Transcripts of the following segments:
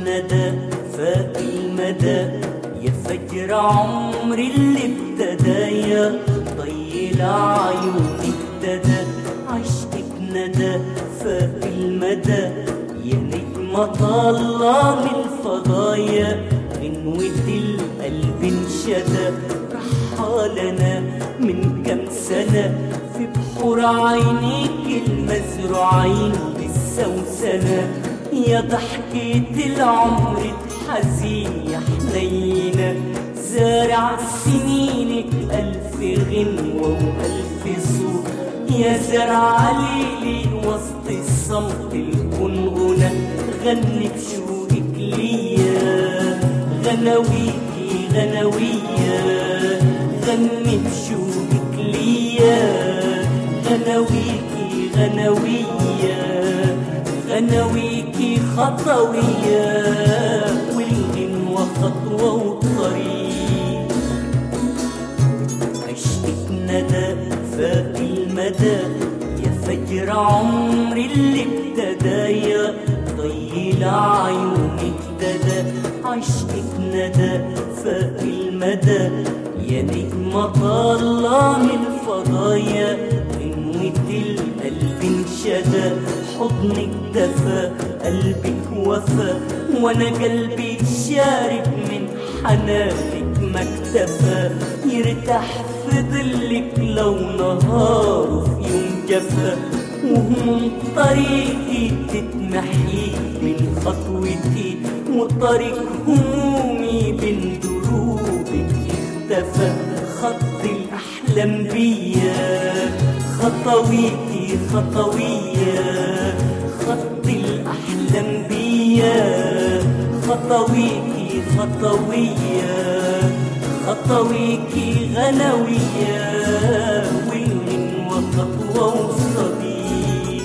الندى فاق المدى يا فجر عمري اللي ابتدى يا طيل عيوني ابتدى عشقك ندى فاق المدى يا نجمة طالة من الفضايا غنوة القلب انشدى رحالنا من كم سنة في بحور عينيك المزروعين بالسوسنة يا ضحكة العمر الحزين يا حنينة زارع سنينك ألف غنوة وألف صوت يا زرع ليلي وسط الصمت الكنغنة غني بشوقك ليا غناويكي غناوية غني بشوقك ليا غناويكي غناوية غناويكي خطوية والغنوة خطوة وطريق عشقك ندى فاق المدى يا فجر عمري اللي ابتدى يا ضيل عيوني ابتدى عشقك ندى فاق المدى يا نجمة طالة من فضايا غنوة القلب انشدى حضنك دفى قلبك وفى وانا قلبي شارب من حنانك ما اكتفى يرتاح في ظلك لو نهار في يوم جفا وهموم طريقي تتمحي من خطوتي وطريق همومي بين دروبك اختفى خط الأحلام بيا خطويتي خطوية خط الأحلام بيا خطويكي خطوية خطويكي غنوية والغنوة خطوة وصديق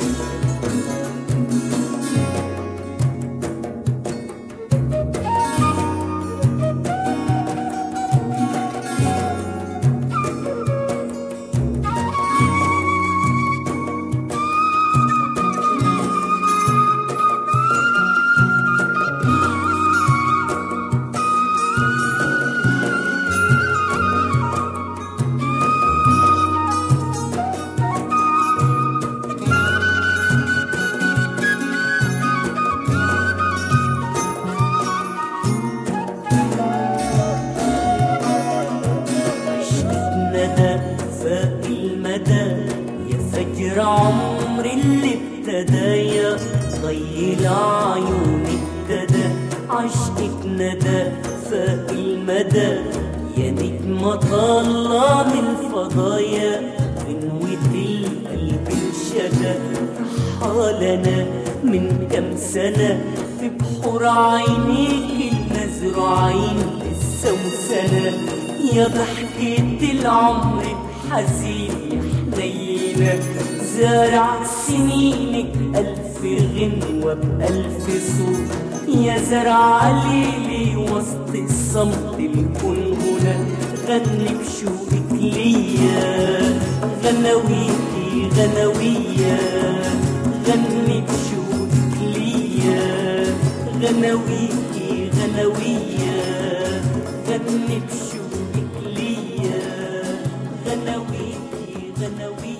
عشقك ندى فاق المدى يا فجر عمري اللي ابتدى يا ضيل عيوني ابتدى عشقك ندى فاق المدى يا نجمة طالة من الفضايا غنوة القلب انشدى رحالنا من كم سنة في بحور عينيك المزروعين للسوسنة يا ضحكة العمر الحزين يا حنينة زارع سنينك ألف غنوة بألف صوت يا زرع ليلي وسط الصمت الكنغنة غني بشوقك ليا غناويكي غناوية غني بشوقك ليا غناويكي غناوية غني بشوقك ليا غناويكي غناوية